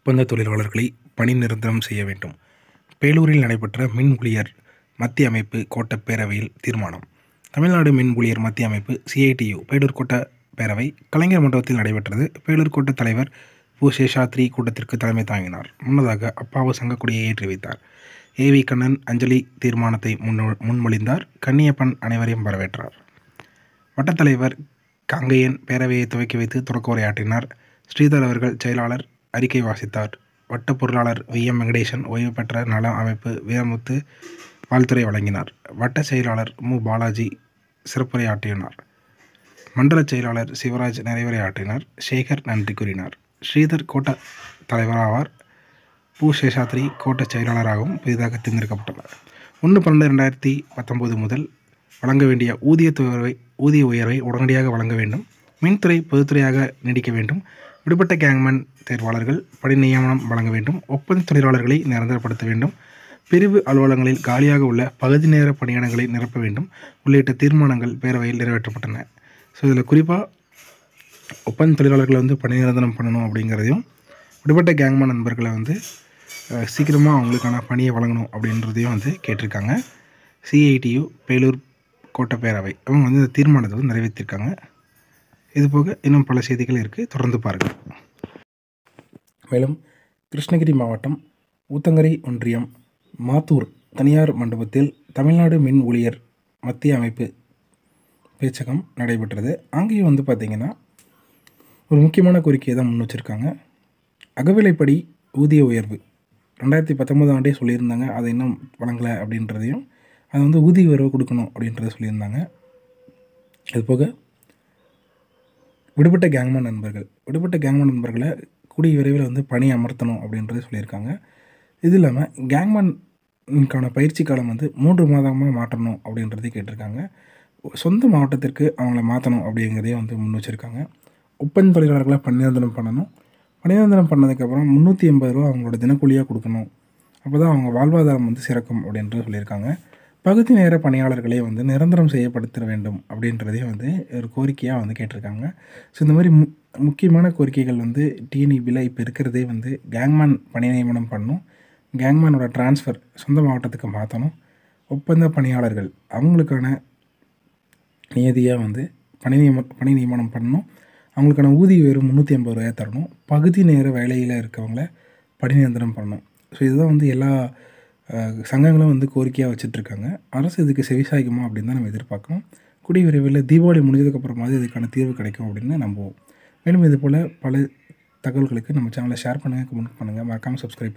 ஒப்பந்த தொழிலாளர்களை பணி நிரந்தரம் செய்ய வேண்டும் பேலூரில் நடைபெற்ற மின் ஊழியர் மத்திய அமைப்பு கோட்ட பேரவையில் தீர்மானம் தமிழ்நாடு மின் ஊழியர் மத்திய அமைப்பு சிஐடியு பேலூர் கோட்ட பேரவை கலைஞர் மண்டபத்தில் நடைபெற்றது பேலூர் கோட்ட தலைவர் பு சேஷாத்ரி கூட்டத்திற்கு தலைமை தாங்கினார் முன்னதாக அப்பாவு சங்கக்கொடியை ஏற்றி வைத்தார் ஏ வி கண்ணன் அஞ்சலி தீர்மானத்தை முன்னோ முன்மொழிந்தார் கன்னியப்பன் அனைவரையும் வரவேற்றார் வட்டத்தலைவர் காங்கையன் பேரவையை துவக்கி வைத்து தொடக்க உரையாற்றினார் ஸ்ரீதர் அவர்கள் செயலாளர் அறிக்கை வாசித்தார் வட்ட பொருளாளர் வி எம் வெங்கடேசன் ஓய்வு பெற்ற நல அமைப்பு வீரமுத்து வாழ்த்துறை வழங்கினார் வட்ட செயலாளர் மு பாலாஜி சிறப்புரையாற்றினார் மண்டல செயலாளர் சிவராஜ் நிறைவுரையாற்றினார் சேகர் நன்றி கூறினார் ஸ்ரீதர் கோட்ட தலைவராவார் பூ சேஷாத்ரி கோட்ட செயலாளராகவும் புதிதாக தேர்ந்தெடுக்கப்பட்டுள்ளார் ஒன்று பன்னெண்டு ரெண்டாயிரத்தி பத்தொம்போது முதல் வழங்க வேண்டிய ஊதிய உயர்வை ஊதிய உயர்வை உடனடியாக வழங்க வேண்டும் மின்துறை பொதுத்துறையாக நீடிக்க வேண்டும் விடுபட்ட கேங்மேன் தேர்வாளர்கள் பணி நியமனம் வழங்க வேண்டும் ஒப்பந்த தொழிலாளர்களை நிரந்தரப்படுத்த வேண்டும் பிரிவு அலுவலகங்களில் காலியாக உள்ள பகுதி நேர பணியிடங்களை நிரப்ப வேண்டும் உள்ளிட்ட தீர்மானங்கள் பேரவையில் நிறைவேற்றப்பட்டன ஸோ இதில் குறிப்பாக ஒப்பந்த தொழிலாளர்களை வந்து பணி நிரந்தரம் பண்ணணும் அப்படிங்கிறதையும் விடுபட்ட கேங்மேன் நண்பர்களை வந்து சீக்கிரமாக அவங்களுக்கான பணியை வழங்கணும் அப்படின்றதையும் வந்து கேட்டிருக்காங்க சிஐடியு பேலூர் கோட்ட பேரவை அவங்க வந்து இந்த தீர்மானத்தை வந்து நிறைவேற்றிருக்காங்க இது போக இன்னும் பல செய்திகள் இருக்குது தொடர்ந்து பாருங்கள் மேலும் கிருஷ்ணகிரி மாவட்டம் ஊத்தங்கரை ஒன்றியம் மாத்தூர் தனியார் மண்டபத்தில் தமிழ்நாடு மின் ஊழியர் மத்திய அமைப்பு பேச்சகம் நடைபெற்றது அங்கேயும் வந்து பார்த்திங்கன்னா ஒரு முக்கியமான கோரிக்கையை தான் முன் வச்சுருக்காங்க அகவிலைப்படி ஊதிய உயர்வு ரெண்டாயிரத்தி பத்தொம்போதாம் ஆண்டே சொல்லியிருந்தாங்க அதை இன்னும் வழங்கலை அப்படின்றதையும் அது வந்து ஊதிய உயர்வு கொடுக்கணும் அப்படின்றத சொல்லியிருந்தாங்க அது போக விடுபட்ட கேங்மேன் நண்பர்கள் விடுபட்ட கேங்மேன் நண்பர்களை கூடிய விரைவில் வந்து பணி அமர்த்தணும் அப்படின்றத சொல்லியிருக்காங்க இது இல்லாமல் கேங்மேனுக்கான பயிற்சி காலம் வந்து மூன்று மாதமாக மாற்றணும் அப்படின்றதையும் கேட்டிருக்காங்க சொந்த மாவட்டத்திற்கு அவங்கள மாற்றணும் அப்படிங்கிறதையும் வந்து முன் வச்சுருக்காங்க ஒப்பந்த தொழிலாளர்களை பணிநிரந்தரம் பண்ணணும் பணிநிரந்தரம் பண்ணதுக்கப்புறம் முந்நூற்றி எண்பது ரூபா அவங்களோட தினக்கூலியாக கொடுக்கணும் அப்போ தான் அவங்க வாழ்வாதாரம் வந்து சிறக்கும் அப்படின்றது சொல்லியிருக்காங்க பகுதி நேர பணியாளர்களை வந்து நிரந்தரம் செய்யப்படுத்த வேண்டும் அப்படின்றதையும் வந்து ஒரு கோரிக்கையாக வந்து கேட்டிருக்காங்க ஸோ இந்த மாதிரி மு முக்கியமான கோரிக்கைகள் வந்து டிஎன்இபியில் இப்போ இருக்கிறதே வந்து கேங்மேன் பணி நியமனம் பண்ணணும் கேங்மேனோட டிரான்ஸ்ஃபர் சொந்த மாவட்டத்துக்கு மாற்றணும் ஒப்பந்த பணியாளர்கள் அவங்களுக்கான நியதியாக வந்து பணி நியம பணி நியமனம் பண்ணணும் அவங்களுக்கான ஊதிய உயர்வு முந்நூற்றி ஐம்பது ரூபாய் தரணும் பகுதி நேர வேலையில் இருக்கவங்கள பணி நிரந்தரம் பண்ணணும் ஸோ இதுதான் வந்து எல்லா சங்கங்களும் வந்து கோரிக்கையாக வச்சுட்ருக்காங்க அரசு இதுக்கு செவிசாய்க்குமா அப்படின்னு தான் நம்ம எதிர்பார்க்கணும் கூடிய விரைவில் தீபாவளி முடிஞ்சதுக்கப்புறமாவது இதுக்கான தீர்வு கிடைக்கும் அப்படின்னு நம்புவோம் மேலும் இது போல் பல தகவல்களுக்கு நம்ம சேனலை ஷேர் பண்ணுங்கள் கமெண்ட் பண்ணுங்கள் மறக்காமல் சப்ஸ்கிரைப்